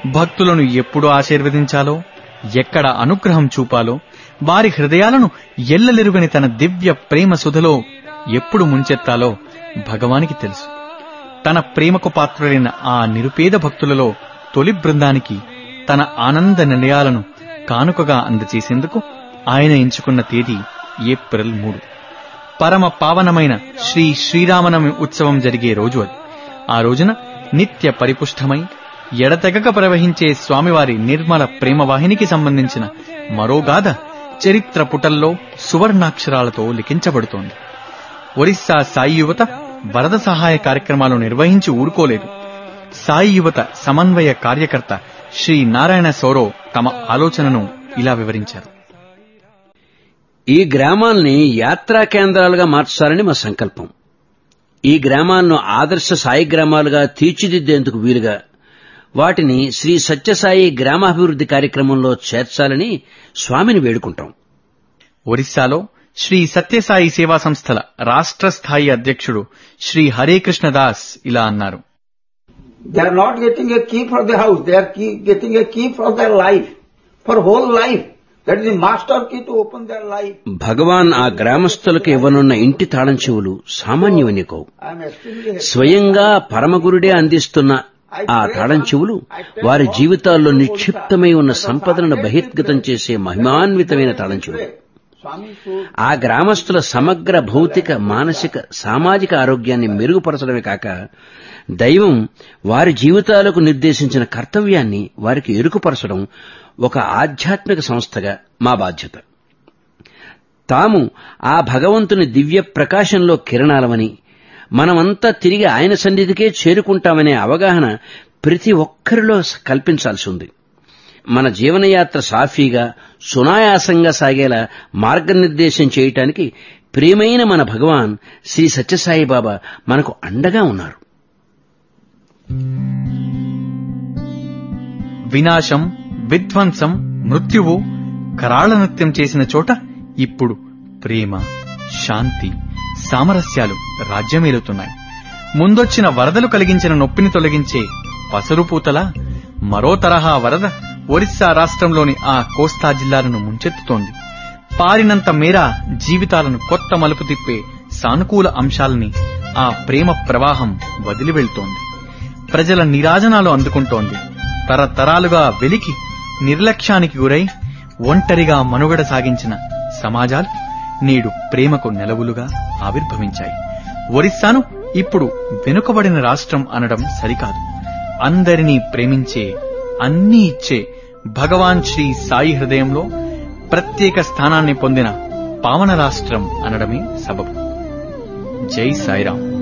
భక్తులను ఎప్పుడు ఆశీర్వదించాలో ఎక్కడ అనుగ్రహం చూపాలో వారి హృదయాలను ఎల్లలెరుగని తన దివ్య ప్రేమ సుధలో ఎప్పుడు ముంచెత్తాలో భగవానికి తెలుసు తన ప్రేమకు పాత్రులైన ఆ నిరుపేద భక్తులలో తొలి బృందానికి తన ఆనంద నిలయాలను కానుకగా అందచేసేందుకు ఆయన ఎంచుకున్న తేదీ ఏప్రిల్ మూడు పరమ పావనమైన శ్రీ శ్రీరామనవమి ఉత్సవం జరిగే రోజు అది ఆ రోజున నిత్య పరిపుష్టమై ఎడతెగక ప్రవహించే స్వామివారి నిర్మల ప్రేమవాహినికి సంబంధించిన మరో గాథ చరిత్ర పుటల్లో సువర్ణాక్షరాలతో లిఖించబడుతోంది ఒరిస్సా సాయి యువత వరద సహాయ కార్యక్రమాలు నిర్వహించి ఊరుకోలేదు సాయి యువత సమన్వయ కార్యకర్త శ్రీ నారాయణ సౌరో తమ ఆలోచనను ఇలా వివరించారు ఈ గ్రామాల్ని యాత్రా కేంద్రాలుగా మార్చాలని మా సంకల్పం ఈ గ్రామాలను ఆదర్శ సాయి గ్రామాలుగా తీర్చిదిద్దేందుకు వీలుగా వాటిని శ్రీ సత్యసాయి గ్రామాభివృద్ధి కార్యక్రమంలో చేర్చాలని స్వామిని వేడుకుంటాం ఒరిస్సాలో శ్రీ సత్యసాయి సేవా సంస్థల రాష్ట్ర స్థాయి అధ్యక్షుడు శ్రీ హరేకృష్ణ దాస్ ఇలా అన్నారు They are not getting a key for the house, they are key, getting a key for their life, for whole life. That is the master key to open their life. భగవాన్ ఆ గ్రామస్తులకు ఇవ్వనున్న ఇంటి తాళం చెవులు సామాన్యమని కావు I am extremely happy. స్వయంగా పరమగురుడే అందిస్తున్న ఆ తాళం చెవులు వారి జీవితాల్లో నిక్షిప్తమై ఉన్న సంపదలను బహిర్గతం చేసే మహిమాన్వితమైన తాళం చెవులు Swami should ఆ గ్రామస్తుల సమగ్ర భౌతిక మానసిక సామాజిక ఆరోగ్యాన్ని మెరుగుపరచడమే కాక దైవం వారి జీవితాలకు నిర్దేశించిన కర్తవ్యాన్ని వారికి ఎరుకుపరచడం ఒక ఆధ్యాత్మిక సంస్థగా మా బాధ్యత తాము ఆ భగవంతుని దివ్య ప్రకాశంలో కిరణాలమని మనమంతా తిరిగి ఆయన సన్నిధికే చేరుకుంటామనే అవగాహన ప్రతి ఒక్కరిలో కల్పించాల్సి ఉంది మన జీవనయాత్ర సాఫీగా సునాయాసంగా సాగేలా మార్గనిర్దేశం చేయటానికి ప్రియమైన మన భగవాన్ శ్రీ సత్యసాయి బాబా మనకు అండగా ఉన్నారు వినాశం విధ్వంసం మృత్యువు కరాళ నృత్యం చేసిన చోట ఇప్పుడు ప్రేమ శాంతి సామరస్యాలు రాజ్యమేలుతున్నాయి ముందొచ్చిన వరదలు కలిగించిన నొప్పిని తొలగించే పసరుపూతలా మరో తరహా వరద ఒరిస్సా రాష్ట్రంలోని ఆ కోస్తా జిల్లాలను ముంచెత్తుతోంది పారినంత మేర జీవితాలను కొత్త మలుపు తిప్పే సానుకూల అంశాలని ఆ ప్రేమ ప్రవాహం వదిలి వెళ్తోంది ప్రజల నిరాజనాలు అందుకుంటోంది తరతరాలుగా వెలికి నిర్లక్ష్యానికి గురై ఒంటరిగా మనుగడ సాగించిన సమాజాలు నేడు ప్రేమకు నెలవులుగా ఆవిర్భవించాయి ఒరిస్సాను ఇప్పుడు వెనుకబడిన రాష్ట్రం అనడం సరికాదు అందరినీ ప్రేమించే అన్నీ ఇచ్చే భగవాన్ శ్రీ సాయి హృదయంలో ప్రత్యేక స్థానాన్ని పొందిన పావన రాష్ట్రం అనడమే సబబు జై సాయిరాం